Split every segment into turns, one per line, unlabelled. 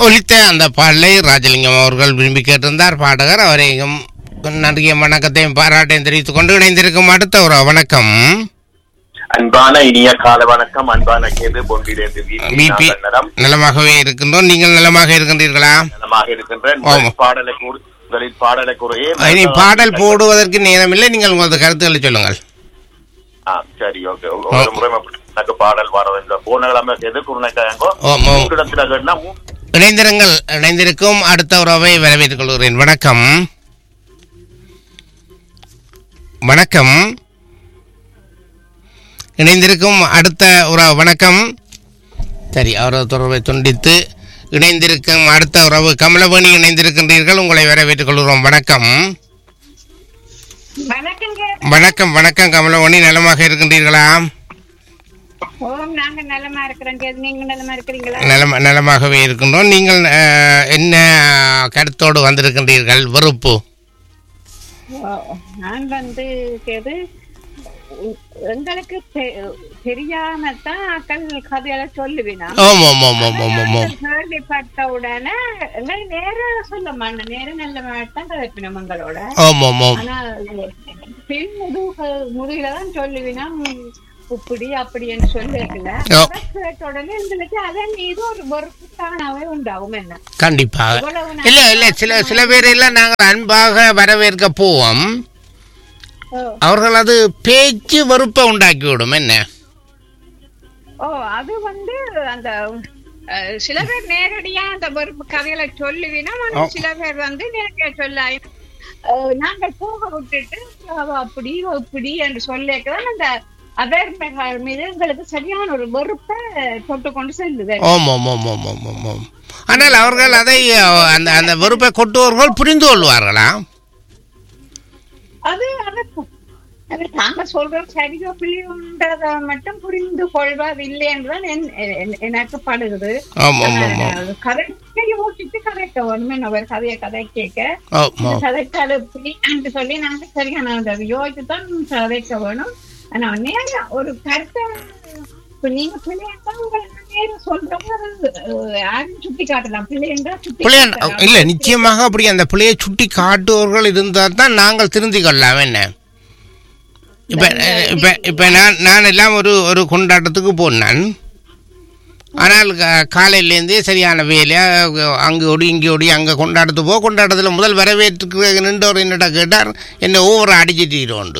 ஒலித்த அந்த பாடலை ராஜலிங்கம் அவர்கள் விரும்பி கேட்டிருந்தார் பாடகர் அவரையும் நன்றிய வணக்கத்தையும் பாராட்டையும் தெரிவித்துக் கொண்டு இணைந்திருக்கும் அடுத்த ஒரு வணக்கம்
அன்பான இனிய கால வணக்கம் அன்பான கேது பொன்றிலிருந்து
பிபி
நலம்
நலமாகவே இருக்கின்றோம் நீங்கள் நலமாக இருக்கின்றீர்களா
நலமாக இருக்கின்றேன்
ஆமா.
முதலில் பாடலை கூறு முதலில் பாடலை கூறையே
இனி பாடல் போடுவதற்கு நேரமில்லை நீங்கள் உங்களது கருத்துக்களை சொல்லுங்கள்
ஆ, சரி ஓகே ஒரு முறை அப்படி எனக்கு பாடல் வரதில்லை போன கிழமை எது குருணைக்காயங்கோ
ஆம், ஆம்.
மூன்று இடத்துல கேட்டா மூ-
இணைந்திருங்கள் இணைந்திருக்கும் அடுத்த உறவை வரவேற்றுக் கொள்கிறேன் வணக்கம் வணக்கம் இணைந்திருக்கும் அடுத்த உறவு வணக்கம் சரி அவரது தொடர்பை துண்டித்து இணைந்திருக்கும் அடுத்த உறவு கமலவேணி இணைந்திருக்கின்றீர்கள் உங்களை வரவேற்றுக் கொள்கிறோம் வணக்கம்
வணக்கங்க
வணக்கம் வணக்கம் கமலவேணி நலமாக இருக்கின்றீர்களா
ஓம் நாங்க நலமா இருக்கிறோம் கேது நீங்க நலமா இருக்கிறீங்களா
நலம் நலமாகவே இருக்கின்றோம் நீங்கள் அஹ், என்ன கருத்தோடு வந்திருக்கின்றீர்கள் வெறுப்பு
ஓ, நான் வந்து கேது உ- எங்களுக்கு தெ- தெரியாம தான் அக்கள் கதையில சொல்லுவேனா
ஓம் ஓம் ஓம் ஓம் ஓம் ஓம் ஓம்
கேள்விப்பட்ட உடனே எங்களை நேரம் சொல்ல மாட்டேன் நேரம் நல்ல மாட்டான் கதைப்பினோம் எங்களோட
ஓம் ஓம் ஓம்
ஆனா பின் முதுகு முதுகில தான் சொல்லுவினா இப்படி அப்படின்னு சொல்லிருக்கல
ஓ.
கேட்ட உடனே எங்களுக்கு அதன் மீது ஒரு வெறுப்புத்தானாவே உண்டாகும் என்ன
கண்டிப்பாக
இவ்வளவு
இல்ல இல்ல சில சில பேர் எல்லாம் நாங்கள் அன்பாக வரவேற்க போவோம்
ஓ,
அவர்கள் அது பேச்சு வெறுப்பை உண்டாக்கி விடும் என்ன
ஓ அது வந்து அந்த அஹ், சில பேர் நேரடியா அந்த வெறுப்பு கதைகளை சொல்லுவினா ஆனா
ஓ.
சில பேர் வந்து நேரடியா சொல்ல நாங்கள் போக விட்டுட்டு அவ அப்படி இவ இப்படி என்று சொல்லிதான் அந்த அதர்மைகள் மீது எங்களுக்கு சரியான ஒரு வெறுப்பை தொட்டு கொண்டு செல்லுது
ஓம் ஓம் ஓம் ஓம் ஓம் ஓம் ஓம் ஆனால் அவர்கள் அதை அஹ், அந்த அந்த வெறுப்பை கொட்டுவர்கள் புரிந்து கொள்வார்களா
அது அதற்கும் அது நாங்க சொல்றோம் சரியோ பிள்ளைன்றத மட்டும் புரிந்து கொள்வது இல்லை என்றுதான் என்- என்- எனக்கு படுகிறது
ஆம் ஆம் ஆம் ஆம்
கதைக்க யோசிச்சு கதைக்க ஒண்ணுமே அவர் கதைய கதை கேட்க
ஓம் ஓம்
கதைக்கால பிடிக்கான்னு சொல்லி நாங்க சரியான அந்த யோசிச்சு தான் கதைக்க வேணும் ஆனா நேரம் ஒரு கருத்தை இப்ப நீங்க பிள்ளையா உங்களுக்கு நேரம் சொல்றோம் அது அஹ், யாரும் சுட்டி காட்டலாம் பிள்ளைன்றா சுட்டி
பிள்ளைய
காட்டலாம்.
இல்ல நிச்சயமாக அப்படி அந்த பிள்ளையை சுட்டி காட்டுவர்கள் இருந்தால் தான் நாங்கள் திருந்தி கொள்ளலாம் என்ன இப்ப இப்ப இப்ப நான் நான் எல்லாம் ஒரு ஒரு கொண்டாட்டத்துக்கு போனேன் ஆனால் கா- காலையிலேருந்தே சரியான வேலையா அங்கே ஓடி இங்கே ஓடி அங்கே கொண்டாட்டத்துக்கு போக கொண்டாட்டத்தில் முதல் வரவேற்றுக்கு நின்றவர் என்னடா கேட்டார் என்னை ஓவர அடிச்சிட்டு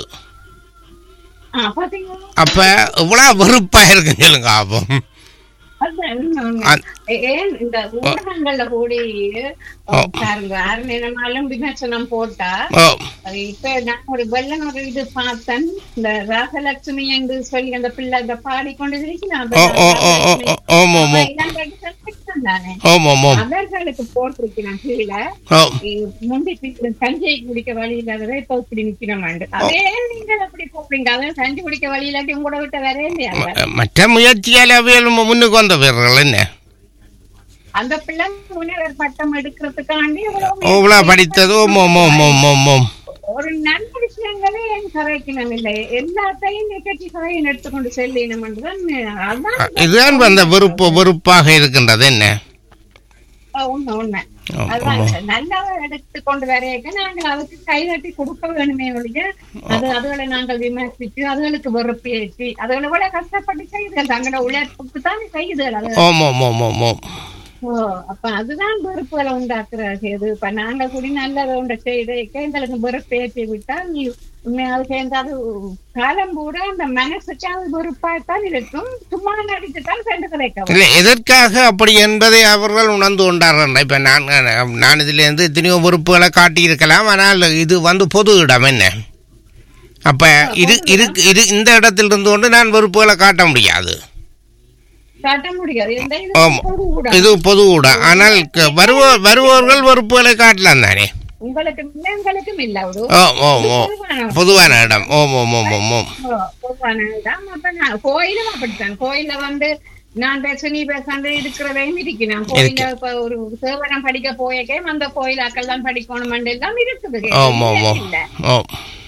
ஆ, பாத்தீங்களா
அப்போ இவ்வளோ வெறுப்பாக இருக்குன்னு சொல்லுங்க அப்போ
அதுதான் உண்மை, உண்மை.
அ-
ஏ- ஏன் இந்த ஊடகங்கள்ல கூடி
ஓ.
பாருங்க யாரு நேரமாலும் விமர்சனம் போட்டா
ஓ
அது இப்ப நான் ஒரு வெள்ளம் ஒரு இது பார்த்தேன் இந்த ராசலட்சுமி என்று சொல்லி அந்த பிள்ளை அந்த பாடிக்கொண்டு இருக்கிறான்
ஓ ஓ ஓ ஓ ஓ ஓம் ஓம் ஓம்
தானே
ஓம் ஓம் ஓம்
அவர்களுக்கு போட்டிருக்கிறான் கீழே
ஓ
முந்தி பின் தஞ்சை குடிக்க வழி இல்லாததை இப்ப இப்படி நிக்கிறோம் அதே நீங்கள் அப்படி போறீங்க அதான் தஞ்சை குடிக்க வழி இல்லாட்டி உங்களோட விட்ட வேற இல்லையா
ம- மற்ற முயற்சியால் அவையில் முன்னுக்கு வந்த வீரர்கள் என்ன
அந்த பிள்ளை முனைவர் பட்டம் எடுக்கிறதுக்காண்டி எவ்வளவு
இவ்வளோ படித்தது ஓம் ஓம் ஓம் ஓம் ஓம் ஓம்
ஒரு நல்ல விஷயங்களே என் கரைக்கணும் இல்லை எல்லாத்தையும் நிகழ்ச்சி கரையின் எடுத்துக்கொண்டு செல்லணும் என்றுதான் அதான்
இதுதான் அந்த வெறுப்பு வெறுப்பாக இருக்கின்றது என்ன
உண்மை உண்மை
ஓ,
அதான்
ஆமா.
நல்லதை எடுத்துக்கொண்டு வரையக்க நாங்கள் அதுக்கு கை தட்டி கொடுக்க வேணுமே ஒழிய அது அதுகளை நாங்கள் விமர்சித்து அதுகளுக்கு வெறுப்பு ஏற்றி அதுகளை விட கஷ்டப்பட்டு செய்யுதுகள் தங்களோட உழைப்புக்கு தான் செய்யுதுகள் அது
ஓம் ஓம் ஓம் ஓம் ஓம்
ஓ அப்ப அதுதான் வெறுப்புகளை உண்டாக்குறது இது இப்ப நாங்க கூடி நல்லதை உண்ட செய்து எங்களுக்கு வெறுப்பு ஏற்றி விட்டா நீ உண்மையாக சேர்ந்து அது காலம் கூட அந்த மனசுக்கு அது வெறுப்பாய்த்தான் இருக்கும் சும்மா நடிச்சுதான் சென்று கிடைக்கும்
இல்லை எதற்காக அப்படி என்பதை அவர்கள் உணர்ந்து கொண்டார்கள் இப்போ நான் நான் இதிலேருந்து எத்தனையோ வெறுப்புகளை காட்டியிருக்கலாம் ஆனால் இது வந்து பொது இடம் என்ன அப்போ இது இரு இரு இந்த இடத்தில் இருந்து கொண்டு நான் வெறுப்புகளை காட்ட முடியாது
காட்ட முடியாது இந்த இது
ஆமா.
பொது ஊடகம்.
இது பொது இடம் ஆனால் க- வருவோ வருபவர்கள் வெறுப்புகளை காட்டலாம் தானே
உங்களுக்கு இல்லை எங்களுக்கும் இல்ல ஒரு
ஓ ஓ ஓ
பொதுவான-
பொதுவான இடம் ஓம் ஓம் ஓம் ஓம் ஓம்
ஓ, பொதுவான இடம். அப்ப நான் கோயிலும் அப்படித்தான் கோயில்ல வந்து நான் பேச நீ பேசாண்டு இருக்கிறதையும் இருக்கணும் கோயில இப்ப ஒரு சேவனம் படிக்க போயக்கே அந்த கோயிலாக்கள் தான் படிக்கணும் எல்லாம் இருக்குது
ஓம் ஓம் ஓம்
இல்ல
ஓம்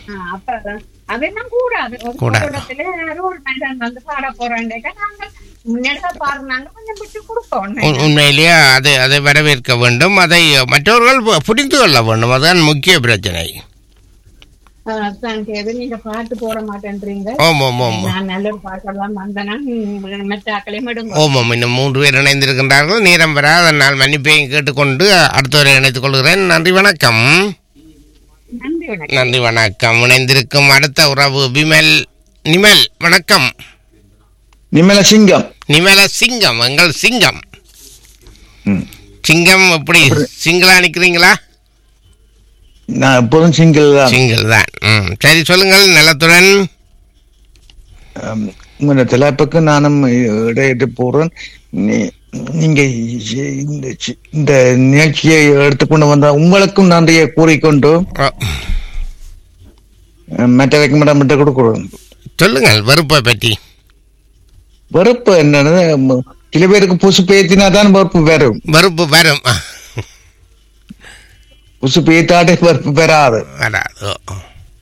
ஆ, அப்ப அதான். அதெல்லாம் கூடாது ஒரு
கூடாது.
கூடத்துல யாரோ ஒரு மனிதன் வந்து பாட போறாண்டேக்கா நாங்க முன்னெடுத்த பாடுனாங்க கொஞ்சம் விட்டு கொடுப்போம்
உண்- உண்மையிலேயே அதை அதை வரவேற்க வேண்டும் அதை மற்றவர்கள் பு- புரிந்து கொள்ள வேண்டும் அதுதான் முக்கிய பிரச்சனை
ஆ, அதான் கேது நீங்க பாட்டு போட மாட்டேன்றீங்க
ஓம் ஓம் ஓம்
நான் நல்ல ஒரு பாட்டெல்லாம் வந்தேன்னா மெட்டாக்களையும் எடுங்க
ஓம் ஓம் இன்னும் மூன்று பேர் இணைந்திருக்கின்றார்கள் நேரம் வராத நாள் மன்னிப்பையும் கேட்டுக்கொண்டு அடுத்தவரை இணைத்துக் கொள்கிறேன் நன்றி வணக்கம்
நன்றி வணக்கம்
நன்றி வணக்கம் இணைந்திருக்கும் அடுத்த உறவு விமல் நிமல் வணக்கம்
நிமல சிங்கம்
நிமல சிங்கம் எங்கள் சிங்கம்
ம்.
சிங்கம் எப்படி சிங்களா நிக்கிறீங்களா
நான் எப்போதும் சிங்கிள் தான்
சிங்கிள் தான் ம் சரி சொல்லுங்கள் நலத்துடன்
ஆம், உங்களோட தலைப்புக்கு நானும் இடையிட்டு போறேன் நீ- நீங்க இ- இந்த சி- இந்த நிகழ்ச்சியை எடுத்துக்கொண்டு வந்த உங்களுக்கும் நன்றியை கூறிக்கொண்டு
ஓ,
அஹ், மற்றவைக்கு மட்டும் விட்டு கொடுக்குறோம்
சொல்லுங்கள் வெறுப்பை பற்றி
வெறுப்பு என்னன்னு ம- சில பேருக்கு புசு பேத்தினா தான் வெறுப்பு வரும்
வெறுப்பு வரும்
புசு பேத்தாட்டே வெறுப்பு பெறாது
வராது ஓ.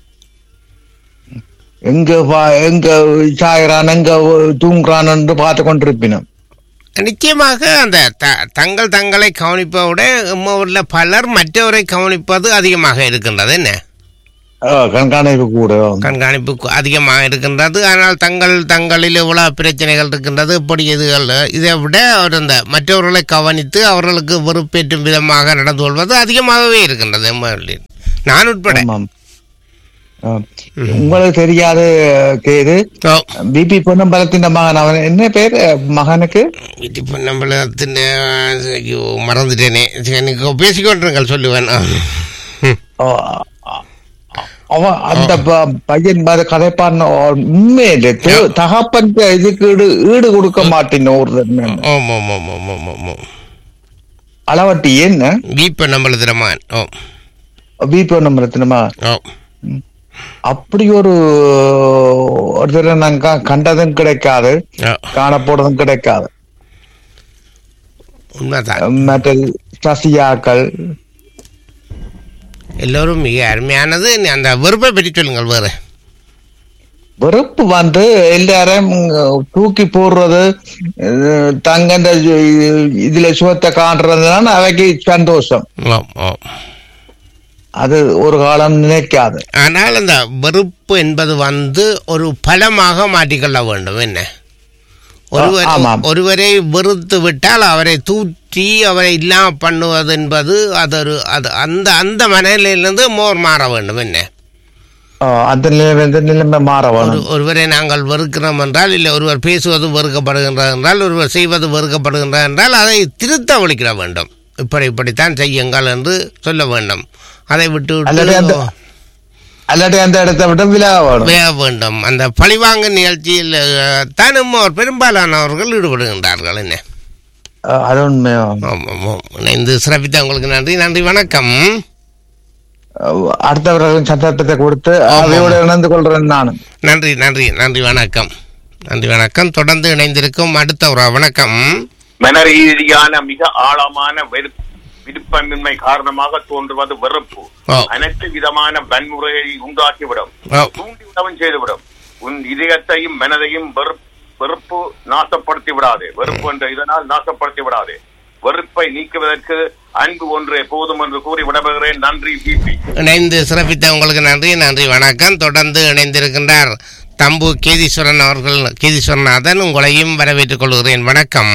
எங்க வா- எங்க சாயிறான் எங்க தூங்குறான் என்று பார்த்து கொண்டிருப்பினோம்
நிச்சயமாக அந்த த- தங்கள் தங்களை கவனிப்பதை விட நம்ம ஊரில் பலர் மற்றவரை கவனிப்பது அதிகமாக இருக்கின்றது என்ன
அஹ், கண்காணிப்பு கூட
கண்காணிப்பு கு- அதிகமாக இருக்கின்றது ஆனால் தங்கள் தங்களில் எவ்வளவு பிரச்சனைகள் இருக்கின்றது இப்படி இதுகள் இதை விட அவர் அந்த மற்றவர்களை கவனித்து அவர்களுக்கு வெறுப்பேற்றும் விதமாக நடந்து கொள்வது அதிகமாகவே இருக்கின்றது நம்ம ஊரில். நான் உட்பட
ஆமாம் அஹ், உங்களுக்கு தெரியாது கேது
ஓ
பிபி பொன்னம்பலத்தின் மகன் அவன் என்ன பேர் அஹ், மகனுக்கு
இப்போ நம்மள ஐயோ மறந்துட்டேனே சரி, நீங்க பேசிக்கொண்டிருங்கள் சொல்லுவேன் ம்.
அஹ், அவன் அந்த ப- பையன் பாத கதைப்பான் உண்மையிலே து- தகப்பன் இதுக்கு ஈடு ஈடு கொடுக்க மாட்டேன் ஒரு தடவை.
ஓம் ஓம் ஓம் ஓம் ஓம் ஓம் ஓம்
அளவட்டி என்ன
வீப்ப நம்மளது ரமான் ஓ
பிபி பொன்னம்பலத்தின் மகன்
ஓ
அப்படி ஒரு ஒருத்தரை நான் கா- கண்டதும் கிடைக்காது
ஓ
காணப்போறதும் கிடைக்காது
உண்மைதான்
மற்ற சசியாக்கள்
எல்லோரும் மிக அருமையானது நீ அந்த வெறுப்பை பற்றி சொல்லுங்கள் வேறு
வெறுப்பு வந்து எல்லாரையும் தூக்கி போடுறது அஹ், தங்க இந்த இது- இதுல சுகத்தை காட்டுறதுனால அவைக்கு சந்தோஷம்
ஓம் ஓம்
அது ஒரு காலம் நினைக்காது
ஆனால் அந்த வெறுப்பு என்பது வந்து ஒரு பலமாக மாற்றிக்கொள்ள வேண்டும் என்ன ஒருவர்
ஆமாம்.
ஒருவரை வெறுத்து விட்டால் அவரை தூற்றி அவரை இல்லாம பண்ணுவது என்பது அது ஒரு அது அந்த அந்த மனநிலையிலிருந்து மோர் மாற வேண்டும் என்ன
அஹ், அந்த நிலைமை இந்த நிலைமை மாற
ஒரு
வேணும்
ஒருவரை நாங்கள் வெறுக்கிறோம் என்றால் இல்லை ஒருவர் பேசுவது வெறுக்கப்படுகின்றது என்றால் ஒருவர் செய்வது வெறுக்கப்படுகின்றது என்றால் அதை திருத்த ஒழிக்கிற வேண்டும் இப்படி இப்படித்தான் செய்யுங்கள் என்று சொல்ல வேண்டும் அதை விட்டு
அல்லது
விட்டு
அந்த- அல்லாட்டி அந்த இடத்தை விட்டு விலக வேணும்
வேக வேண்டும் அந்த பழிவாங்க நிகழ்ச்சியில் அஹ், தான் நம்மோர் பெரும்பாலானவர்கள் ஈடுபடுகின்றார்கள் என்ன
அஹ், அது உண்மை
ஆமாம் ஆமாம் இணைந்து சிறப்பித்த உங்களுக்கு நன்றி நன்றி வணக்கம்
அஹ், அடுத்தவர்களும் சந்தர்ப்பத்தை கொடுத்து அவையோடு இணைந்து கொள்றேன் நானும்
நன்றி நன்றி நன்றி வணக்கம் நன்றி வணக்கம் தொடர்ந்து இணைந்திருக்கும் அடுத்த ஒரு வணக்கம்
மன ரீதியான மிக ஆழமான வெறுப்பு விருப்பமின்மை காரணமாக தோன்றுவது வெறுப்பு
ஓ.
அனைத்து விதமான வன்முறையை உண்டாக்கிவிடும்
ஓ
தூண்டிவிடவும் செய்துவிடும் உன் இதயத்தையும் மனதையும் வெறுப்- வெறுப்பு நாசப்படுத்தி விடாது வெறுப்பு என்ற இதனால் நாசப்படுத்தி விடாது வெறுப்பை நீக்குவதற்கு அன்பு ஒன்றே போதும் என்று கூறி விடப்படுகிறேன் நன்றி பிபி
இணைந்து சிறப்பித்த உங்களுக்கு நன்றி நன்றி வணக்கம் தொடர்ந்து இணைந்திருக்கின்றார் தம்பு கேதீஸ்வரன் அவர்கள் கேதீஸ்வரநாதன் உங்களையும் வரவேற்றுக் கொள்கிறேன் வணக்கம்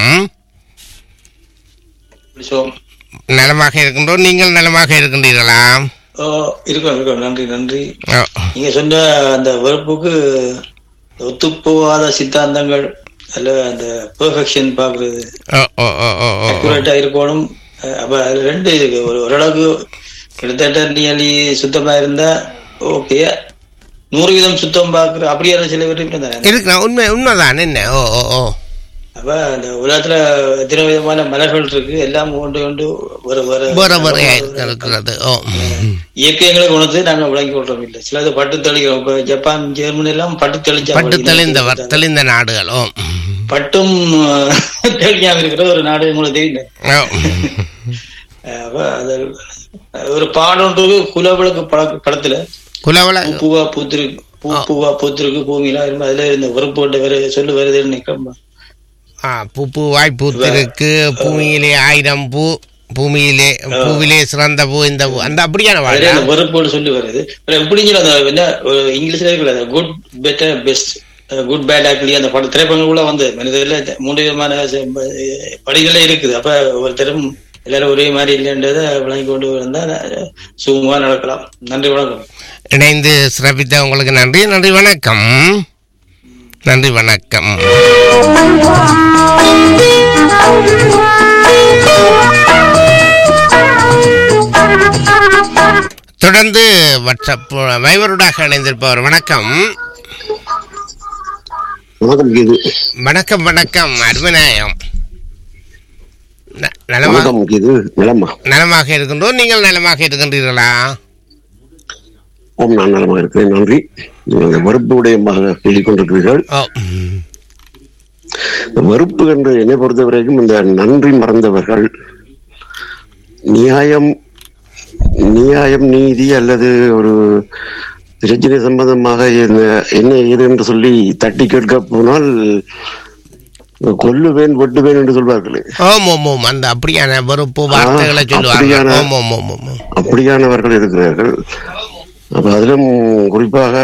நலமாக இருக்கின்றோம் நீங்கள் நலமாக இருக்கின்றீர்களா
ஓ, இருக்கோம் இருக்கோம் நன்றி நன்றி
ஓ,
நீங்க சொன்ன அந்த வெறுப்புக்கு ஒத்துப்போகாத சித்தாந்தங்கள் அல்ல அந்த பெர்ஃபெக்ஷன் பாக்குறது
ஓ, ஓ, ஓ, ஓ, ஓ.
அக்யூரேட்டா இருக்கணும் அஹ் அப்ப அதுல ரெண்டு இருக்கு ஒரு ஓரளவுக்கு கிட்டத்தட்ட நியலி சுத்தமா இருந்தா ஓகே நூறு வீதம் சுத்தம் பாக்குற அப்படியான சில பேர் இருந்தாங்க
இருக்கு உண்மை உண்மைதான் என்ன ஓ ஓ ஓ
அப்ப அந்த உலகத்துல எத்தனை விதமான மலர்கள் இருக்கு எல்லாம் ஒன்று ஒன்று வேற வேற
வேற வேறையா இருக்கிறது ஓ
இயற்கை எங்களுக்கு உணர்ந்து நாங்க விளங்கி கொள்றோம் இல்லை சிலது பட்டு தெளிக்கிறோம் இப்ப ஜப்பான் ஜெர்மனி எல்லாம் பட்டு தெளிச்சா
பட்டு
போல.
தெளிந்தவர் தெளிந்த நாடுகள் ஓ
பட்டும் தெளிக்காம இருக்கிற ஒரு நாடு உங்களுக்கு தெரியல
ஓ.
அப்ப அது ஒரு பாடம் ஒன்று குலவிளக்கு பட படத்துல
குலவள
பூ பூவா பூத்திருக்கு பூ பூவா பூத்திருக்கு பூமியில இரும்பு அதுல இந்த வெறுப்பு கொண்ட வேற சொல்லு வருதுன்னு நிக்கிறோம்
ஆ, பூ பூவாய் பூத்திருக்கு பூமியிலே ஆயிரம் பூ பூமியிலே பூவிலே சிறந்த பூ இந்த பூ அந்த அப்படியான
அதுல
வாழ்க்கை
இந்த வெறுப்போடு சொல்லி வருது அப்புறம் எப்படிங்கிற அந்த என்ன ஒரு இங்கிலீஷ்ல இருக்குல்ல அந்த good better best good bad ugly அந்த பட திரைப்படங்களுக்குள்ள வந்து மனிதர்ல மூன்று விதமான ச- அஹ் படிகளே இருக்குது அப்ப ஒருத்தரும் எல்லாரும் ஒரே மாதிரி இல்லைன்றதை விளங்கி கொண்டு வந்தா சுகமா நடக்கலாம் நன்றி வணக்கம்
இணைந்து சிறப்பித்த உங்களுக்கு நன்றி நன்றி வணக்கம் நன்றி வணக்கம் தொடர்ந்து வாட்ஸ்அப் வைவருடாக இணைந்திருப்பவர் வணக்கம்
வணக்கம் கீது
வணக்கம் வணக்கம் அருமநாயம் ந- நலமா
வணக்கம் கீது நலமா
நலமாக இருக்கின்றோம் நீங்கள் நலமாக இருக்கின்றீர்களா
ஓம் நான் நலமாக இருக்கிறேன் நன்றி நீங்கள் அந்த வெறுப்பு விடயமாக சொல்லிக் கொண்டிருக்கிறீர்கள்
ஓ ம்.
இந்த வெறுப்பு என்று என்னை பொறுத்த வரைக்கும் இந்த நன்றி மறந்தவர்கள் நியாயம் நியாயம் நீதி அல்லது ஒரு பிரச்சனை சம்பந்தமாக என்ன- என்ன ஏது என்று சொல்லி தட்டி கேட்க போனால் கொல்லுவேன் வெட்டுவேன் என்று சொல்வார்களே
ஓம் ஓம் ஓம் அந்த அப்படியான வெறுப்பு வார்த்தைகளை சொல்லுவாங்க
அப்படியான-
ஓம் ஓம் ஓம் ஓம் ஓம்.
அப்படியானவர்கள் இருக்கிறார்கள் அப்ப அதிலும் குறிப்பாக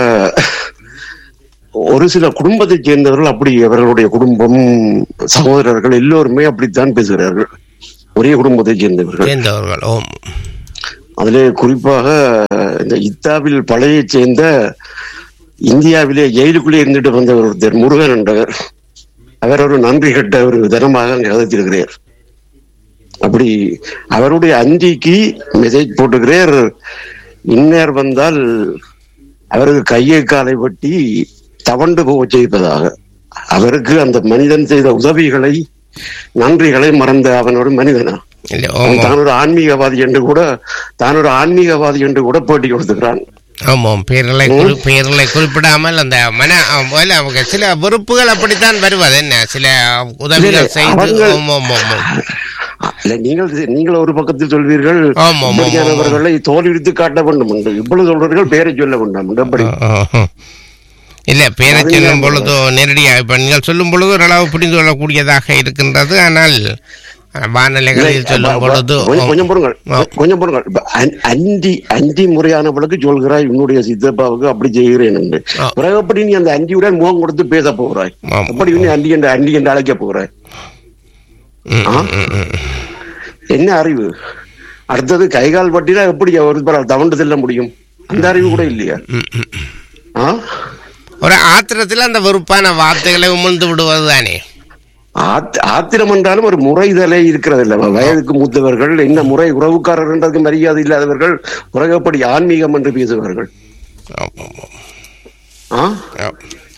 ஒரு சில குடும்பத்தைச் சேர்ந்தவர்கள் அப்படி அவர்களுடைய குடும்பம் சகோதரர்கள் எல்லோருமே அப்படித்தான் பேசுகிறார்கள் ஒரே குடும்பத்தைச் சேர்ந்தவர்கள்
சேர்ந்தவர்கள் ஓம்
அதிலே குறிப்பாக இந்த இத்தாவில் பழைய சேர்ந்த இந்தியாவிலே ஜெயிலுக்குள்ளே இருந்துட்டு வந்த ஒருத்தர் முருகன் என்றவர் அவர் ஒரு நன்றி கட்ட ஒரு தினமாக அங்கே கதைத்திருக்கிறார் அப்படி அவருடைய அஞ்சிக்கு மெசேஜ் போட்டுக்கிறார் இன்னார் வந்தால் அவருக்கு கையை காலை வெட்டி தவண்டு போக செய்வதாக அவருக்கு அந்த மனிதன் செய்த உதவிகளை நன்றிகளை மறந்த அவன் ஒரு மனிதனா
இல்ல
அவன்
ஓம் ஓம்
தான் ஒரு ஆன்மீகவாதி என்று கூட தான் ஒரு ஆன்மீகவாதி என்று கூட பேட்டி கொடுத்துக்கிறான்
ஆம் ஓம் பேர்களை குறி பேர்களை குறிப்பிடாமல் அந்த மன ஆம், இல்ல, அவங்க சில வெறுப்புகள் அப்படித்தான் வருவது என்ன சில உதவிகள் செய்து
அவர்கள்-
ஓம் ஓம் ஓம் ஓம்
இல்ல நீங்கள் நீங்கள் ஒரு பக்கத்தில் சொல்வீர்கள்
ஆமாம், ஆமாம், ஆமாம்.
இப்படியானவர்களை தோலிடித்து காட்ட வேண்டும் என்று இவ்வளவு சொல்றீர்கள் பேரை சொல்ல வேண்டாம் என்று எப்படி
ஆஹா. இல்ல பேரை சொல்லும் பொழுது நேரடியாக இப்ப நீங்கள் சொல்லும் பொழுது ஓரளவு புரிந்து கொள்ளக்கூடியதாக இருக்கின்றது ஆனால் அஹ், வானொலிகளில் சொல்லும் பொழுது
கொஞ்சம் கொஞ்சம் பொருங்கள்
ஆ.
கொஞ்சம் பொருங்கள் இப்ப அன்- அஞ்சி அஞ்சி முறையானவளுக்கு சொல்கிறாய் உன்னுடைய சித்தப்பாவுக்கு அப்படி செய்கிறேன் என்று
ஆ.
பிறகு எப்படி நீ அந்த அஞ்சியுடன் முகம் கொடுத்து பேச போகிறாய்
ஆம்.
அப்படி நீ அண்டி என்று அண்டி என்று அழைக்க போகிறாய்
ம்,
ஆ?
ம், ம், ம்.
என்ன அறிவு அடுத்தது கைகால் பட்டினா எப்படி ஒரு பரவ- தவண்டு செல்ல முடியும் அந்த அறிவு கூட இல்லையா
ம், ம், ம்.
ஆ?
ஒரு ஆத்திரத்தில் அந்த வெறுப்பான வார்த்தைகளை உமிழ்ந்து விடுவது தானே
ஆத்- ஆத்திரம் என்றாலும் ஒரு முறைதலே இருக்கிறது இல்ல வயதுக்கு மூத்தவர்கள் என்ன முறை உறவுக்காரர் என்றதுக்கு மரியாதை இல்லாதவர்கள் உலகப்படி ஆன்மீகம் என்று பேசுவார்கள்
ஆம், ஆம், ஆம்.
ஆ?
ஆம்.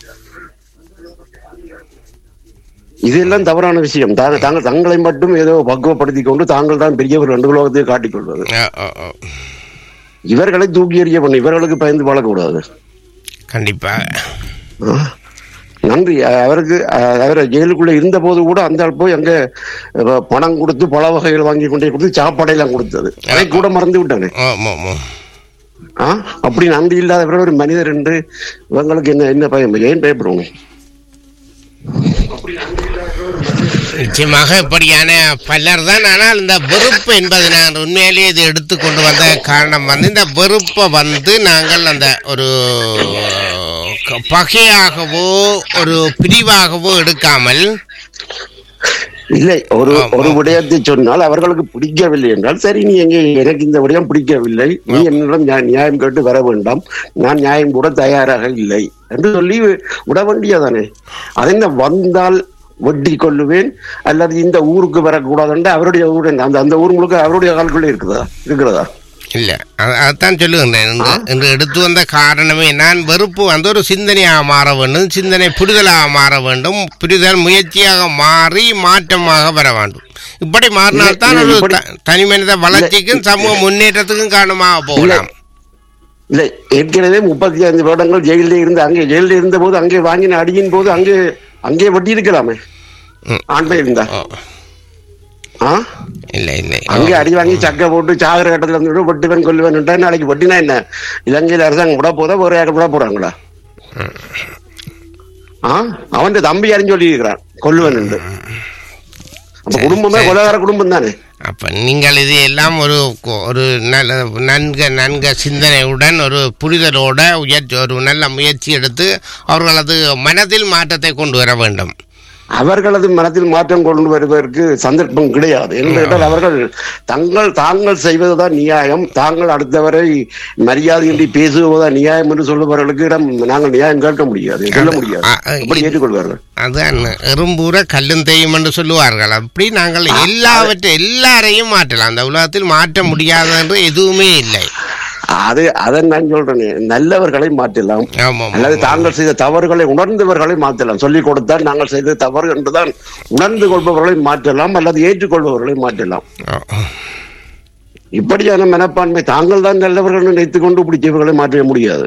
இதெல்லாம் தவறான விஷயம் தாங்க தாங்கள் தங்களை மட்டும் ஏதோ பக்குவப்படுத்திக் கொண்டு தாங்கள் தான் பெரியவர் ரெண்டு உலகத்தை காட்டிக் கொள்வது
ஆ, ஆ, ஆ.
இவர்களை தூக்கி எறிய பண்ணு இவர்களுக்கு பயந்து வாழக்கூடாது
கண்டிப்பாக
ஆ? நன்றி அஹ் அவருக்கு அஹ் அவர் ஜெயிலுக்குள்ள இருந்த போது கூட அந்த ஆள் போய் அங்க அஹ், பணம் கொடுத்து பல வகைகள் வாங்கி கொண்டே கொடுத்து சாப்பாடையெல்லாம் கொடுத்தது அதை கூட மறந்து விட்டானே
ஆம், ஆம், ஆம்.
ஆ அப்படி நன்றி இல்லாதவர் ஒரு மனிதர் என்று இவங்களுக்கு என்ன என்ன பயம் ஏன் பயப்படணும்
நிச்சயமாக இப்படியான பலர் தான் ஆனால் இந்த வெறுப்பு என்பது நான் உண்மையிலேயே இது எடுத்துக்கொண்டு வந்த காரணம் வந்து இந்த வெறுப்பை வந்து நாங்கள் அந்த ஒரு க- பகையாகவோ ஒரு பிரிவாகவோ எடுக்காமல்
இல்லை ஒரு
ஆமா.
ஒரு விடயத்தை சொன்னால் அவர்களுக்கு பிடிக்கவில்லை என்றால் சரி நீ எங்க எனக்கு இந்த விடயம் பிடிக்கவில்லை நீ என்னிடம் நியா- நியாயம் கேட்டு வர வேண்டாம் நான் நியாயம் கூட தயாராக இல்லை என்று சொல்லி விட வேண்டியதானே அது என்ன வந்தால் வெட்டி கொள்ளுவேன் அல்லது இந்த ஊருக்கு வரக்கூடாது என்று அவருடைய ஊர் என்ன? அந்த அந்த ஊர் முழுக்க அவருடைய கால்குள்ளே இருக்குதா இருக்கிறதா
இல்லை அதான் சொல்லுகின்றேன் இன்று இன்று எடுத்து வந்த காரணமே நான் வெறுப்பு வந்து ஒரு சிந்தனையாக மாற வேண்டும் சிந்தனை புரிதலாக மாற வேண்டும் புரிதல் முயற்சியாக மாறி மாற்றமாக வர வேண்டும் இப்படி மாறினால்தான்
இல்லை,
ஒரு
இப்படி-
த- தனி மனித வளர்ச்சிக்கும் சமூக முன்னேற்றத்துக்கும் காரணமாக போகலாம்
இல்லை ஏற்கனவே முப்பத்தி ஐந்து வருடங்கள் ஜெயிலில் இருந்து அங்கே ஜெயிலில் இருந்த போது அங்கே வாங்கின அடியின் போது அங்கே அங்கே வட்டி இருக்கலாமே
ம்.
ஆண்மை இருந்தா
ஓ.
ஆ
இல்லை இல்லை
அங்கே அடி வாங்கி சக்கை போட்டு சாகர கட்டத்துல இருந்து வெட்டுவன் கொல்லுவன் நாளைக்கு வெட்டினா என்ன இலங்கையில அரசாங்கம் விட போதா ஒரு யாரும் விட போறாங்களா ஆ அவன் தம்பி அறிஞ்சு சொல்லி இருக்கிறான் கொல்லுவன் என்று அப்ப
சரி,
குடும்பமே
சரி.
கொலகார குடும்பம் தானே
அப்ப நீங்கள் இது எல்லாம் ஒரு கொ- ஒரு நல்ல நன்க நன்க சிந்தனையுடன் ஒரு புரிதலோட உயர்ச்சி ஒரு நல்ல முயற்சி எடுத்து அவர்களது மனதில் மாற்றத்தை கொண்டு வர வேண்டும்
அவர்களது மனத்தில் மாற்றம் கொண்டு வருவதற்கு சந்தர்ப்பம் கிடையாது என்று கேட்டால் அவர்கள் தங்கள் தாங்கள் செய்வதுதான் நியாயம் தாங்கள் அடுத்தவரை மரியாதையின்றி பேசுவதுதான் நியாயம் என்று சொல்லுபவர்களுக்கு இடம் நாங்கள் நியாயம் கேட்க முடியாது சொல்ல முடியாது
ஆ, ஆ,
எப்படி ஏற்றுக்கொள்வார்கள்
அதான் எறும்பூர கல்லும் தெய்யும் என்று சொல்லுவார்கள் அப்படி நாங்கள் எல்லாவற்றை எல்லாரையும் மாற்றலாம் அந்த உலகத்தில் மாற்ற முடியாது என்று எதுவுமே இல்லை
அது அதை நான் சொல்றேன் நல்லவர்களை மாற்றலாம்
ஆமாம்
அல்லது தாங்கள் செய்த தவறுகளை உணர்ந்தவர்களை மாற்றலாம் சொல்லிக் கொடுத்தால் நாங்கள் செய்த தவறு என்றுதான் உணர்ந்து கொள்பவர்களை மாற்றலாம் அல்லது ஏற்றுக்கொள்பவர்களை மாற்றலாம் இப்படியான மனப்பான்மை தாங்கள் தான் நல்லவர்கள் நினைத்துக் கொண்டு பிடிச்சவர்களை மாற்ற முடியாது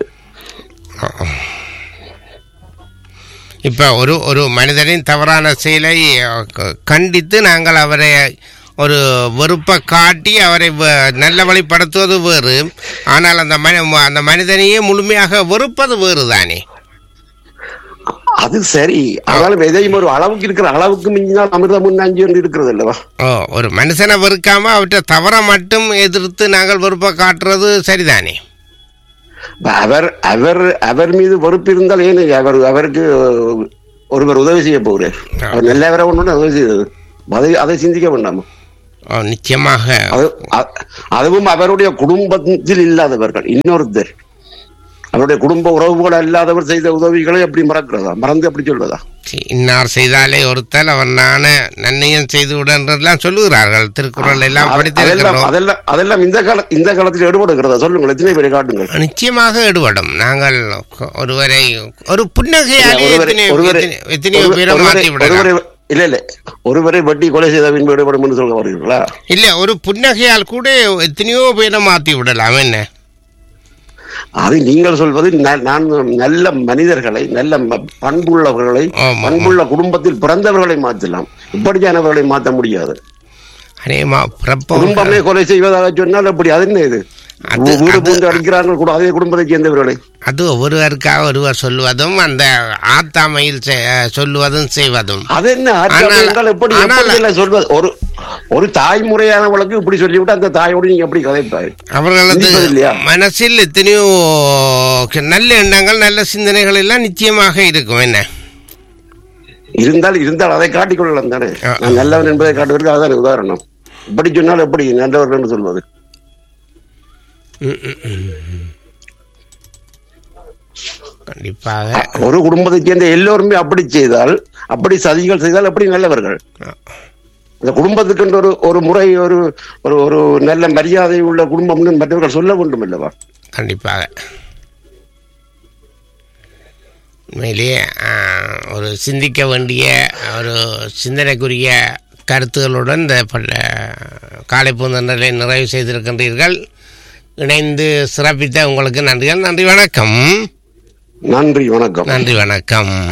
இப்போ ஒரு ஒரு மனிதனின் தவறான செயலை அஹ், க- கண்டித்து நாங்கள் அவரை ஒரு வெறுப்பை காட்டி அவரை வ- நல்ல வழிப்படுத்துவது வேறு ஆனால் அந்த மனி அந்த மனிதனையே முழுமையாக வெறுப்பது வேறு தானே
அது சரி ஆனாலும் எதையும் ஒரு அளவுக்கு இருக்கிற அளவுக்கு மிஞ்சினால் அமிர்தம் முன்னாஞ்சி என்று இருக்கிறது அல்லவா
ஓ ஒரு மனுஷனை வெறுக்காம அவற்றை தவறை மட்டும் எதிர்த்து நாங்கள் வெறுப்பை காட்டுறது சரிதானே
அவர் அவர் அவர் மீது வெறுப்பு இருந்தால் ஏன் அவர் அவருக்கு ஒருவர் உதவி செய்ய போகிறார் அவர் நல்லவரை ஒன்று உதவி செய்தது அதை அதை சிந்திக்க வேண்டாமா
ஓ நிச்சயமாக
அது அ- அதுவும் அவருடைய குடும்பத்தில் இல்லாதவர்கள் இன்னொருத்தர் அவருடைய குடும்ப உறவுகள் அல்லாதவர் செய்த உதவிகளை அப்படி மறக்கிறதா மறந்து அப்படி சொல்வதா
சி, இன்னார் செய்தாலே ஒருத்தல் அவர் நான நன்மையும் செய்து விடன்றதெல்லாம் சொல்லுகிறார்கள் திருக்குறள் எல்லாம்
அதெல்லாம்
படித்திருக்கிறோம்
அதெல்லாம் அதெல்லாம் இந்த கால இந்த காலத்தில் ஈடுபடுகிறதா சொல்லுங்கள் எத்தனை பேரை காட்டுங்கள்
நிச்சயமாக ஈடுபடும் நாங்கள் ஒருவரை ஒரு புன்னகையாலே
ஒருவரை-
எத்தனையோ
ஒருவரை-
எத்தனை- எத்தனையோ
ஒருவரை-
பேரை மாற்றி
ஒருவரை-
விடலாம்
ஒருவரை- இல்ல இல்ல ஒருவரை வெட்டி கொலை செய்த பின்பு ஈடுபடும் என்று சொல்ல வருகிறீர்களா
இல்ல ஒரு புன்னகையால் கூட எத்தனையோ பேரை மாற்றி விடலாம் என்ன
அது நீங்கள் சொல்வது ந- நான் நல்ல மனிதர்களை நல்ல ம- பண்புள்ளவர்களை
ஆமா.
பண்புள்ள குடும்பத்தில் பிறந்தவர்களை மாற்றலாம் இப்படியானவர்களை மாற்ற முடியாது
அநேகமா பிறப்ப
குடும்பமே கொலை செய்வதாக சொன்னால் அப்படி அது என்ன இது
அது-
வீ- வீடு
அது-
பூந்து அடிக்கிறார்கள் கூட அதே குடும்பத்தை சேர்ந்தவர்களை
அது ஒருவருக்காக ஒருவர் சொல்லுவதும் அந்த ஆத்தாமையில் செ- சொல்லுவதும் செய்வதும்
அது என்ன ஆட்சி
ஆனால்-
என்றால் எப்படி
ஆனால்-
எப்படி இல்லை சொல்வது ஒரு ஒரு தாய்முறையானவளுக்கு இப்படி சொல்லிவிட்டு அந்த தாயோடு நீங்க எப்படி கதைப்பாய்
அவர்களது
சிந்திப்பது இல்லையா?
மனசில் எத்தனையோ நல்ல எண்ணங்கள் நல்ல சிந்தனைகள் எல்லாம் நிச்சயமாக இருக்கும் என்ன
இருந்தால் இருந்தால் அதை காட்டிக்கொள்ளலாம் தானே
ஆ.
நான் நல்லவன் என்பதை காட்டுவதற்கு அதான் உதாரணம் இப்படி சொன்னால் எப்படி நல்லவர்கள் என்று சொல்வது
ம், ம், ம். கண்டிப்பாக
ஒரு குடும்பத்தைச் சேர்ந்த எல்லோருமே அப்படி செய்தால் அப்படி சதிகள் செய்தால் எப்படி நல்லவர்கள் அந்த குடும்பத்துக்கு ஒரு ஒரு முறை ஒரு ஒரு ஒரு நல்ல மரியாதை உள்ள குடும்பம்னு மற்றவர்கள் சொல்ல வேண்டும் அல்லவா
கண்டிப்பாக உண்மையிலேயே ஆ, ஒரு சிந்திக்க வேண்டிய ஒரு சிந்தனைக்குரிய கருத்துகளுடன் இந்த பல காலை பூந்தொன்றலை நிறைவு செய்திருக்கின்றீர்கள் இணைந்து சிறப்பித்த உங்களுக்கு நன்றிகள் நன்றி வணக்கம்
நன்றி வணக்கம்
நன்றி வணக்கம்